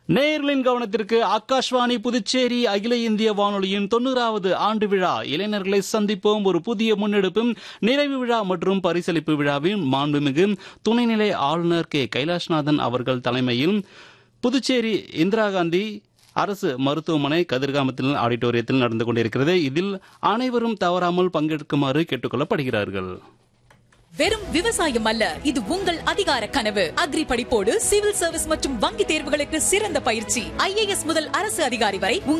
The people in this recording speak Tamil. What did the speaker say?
நேயர்களின் கவனத்திற்கு ஆகாஷ்வாணி புதுச்சேரி அகில இந்திய வானொலியின் தொண்ணூறாவது ஆண்டு விழா இளைஞர்களை சந்திப்போம் ஒரு புதிய முன்னெடுப்பும் நிறைவு விழா மற்றும் பரிசளிப்பு விழாவின் மாண்புமிகு துணைநிலை ஆளுநர் கே கைலாஷ்நாதன் அவர்கள் தலைமையில் புதுச்சேரி இந்திரா காந்தி அரசு மருத்துவமனை கதிர்காமத்தில் ஆடிட்டோரியத்தில் நடந்து கொண்டிருக்கிறது இதில் அனைவரும் தவறாமல் பங்கெடுக்குமாறு கேட்டுக்கொள்ளப்படுகிறார்கள் வெறும் விவசாயம் அல்ல இது உங்கள் அதிகார கனவு அக்ரி படிப்போடு சிவில் சர்வீஸ் மற்றும் வங்கி தேர்வுகளுக்கு சிறந்த பயிற்சி ஐஏஎஸ் முதல் அரசு அதிகாரி வரை